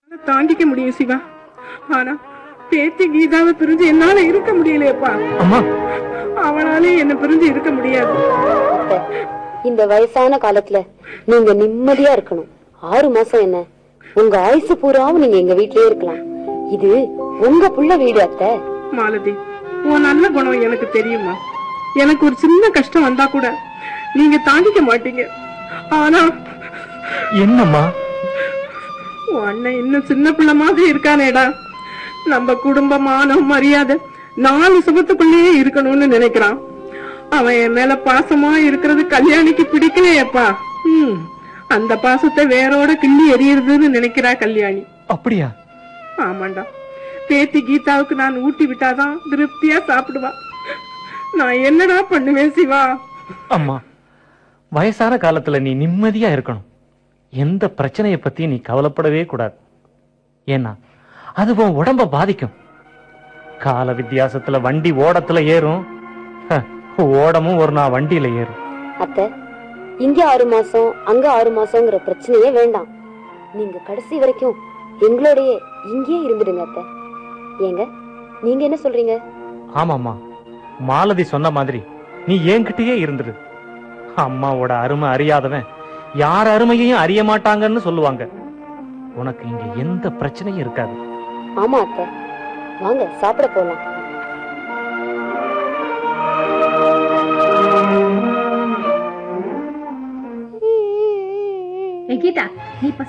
தாங்கிக்க முடியும் சிவா ஆனா பேத்தி கீதாவை பிரிஞ்சு என்னால இருக்க முடியலையப்பா அம்மா அவனாலே என்ன பிரிஞ்சு இருக்க முடியாது அத்தை, இந்த வயசான காலத்துல நீங்க நிம்மதியா இருக்கணும் ஆறு மாசம் என்ன உங்க ஆயுசு பூராவும் நீங்க எங்க வீட்லயே இருக்கலாம் இது உங்க புள்ள வீடு அத்தை மாலதி உன் நல்ல குணம் எனக்கு தெரியுமா எனக்கு ஒரு சின்ன கஷ்டம் வந்தா கூட நீங்க தாங்கிக்க மாட்டீங்க ஆனா என்னம்மா உன் அண்ணன் இன்னும் சின்ன பிள்ளை மாதிரி இருக்கானேடா நம்ம குடும்ப மானம் மரியாதை நாலு சுபத்துக்குள்ளேயே இருக்கணும்னு நினைக்கிறான் அவன் என் மேல பாசமா இருக்கிறது கல்யாணிக்கு பிடிக்கலையேப்பா ம் அந்த பாசத்தை வேரோட கிள்ளி எறியறதுன்னு நினைக்கிறா கல்யாணி அப்படியா ஆமாண்டா பேத்தி கீதாவுக்கு நான் ஊட்டி விட்டாதான் திருப்தியா சாப்பிடுவா நான் என்னடா பண்ணுவேன் சிவா அம்மா வயசான காலத்துல நீ நிம்மதியா இருக்கணும் எந்த பிரச்சனைய பத்தி நீ கவலைப்படவே கூடாது ஏன்னா அது உன் உடம்ப பாதிக்கும் கால வித்தியாசத்துல வண்டி ஓடத்துல ஏறும் ஹ, ஓடமும் ஒரு நாள் வண்டியில ஏறும் அத்தை இங்க ஆறு மாசம் அங்க ஆறு மாசங்கிற பிரச்சனையே வேண்டாம் நீங்க கடைசி வரைக்கும் எங்களோடயே இங்கேயே இருந்துடுங்க அத்தை ஏங்க நீங்க என்ன சொல்றீங்க ஆமாம்மா மாலதி சொன்ன மாதிரி நீ என்கிட்டயே இருந்துரு அம்மாவோட அருமை அறியாதவன் யார் அருமையையும் அறிய மாட்டாங்கன்னு சொல்லுவாங்க உனக்கு இங்க எந்த பிரச்சனையும் இருக்காது ஆமா அத்தை வாங்க சாப்பிட போலாம் ஏ கீதா நீ இப்ப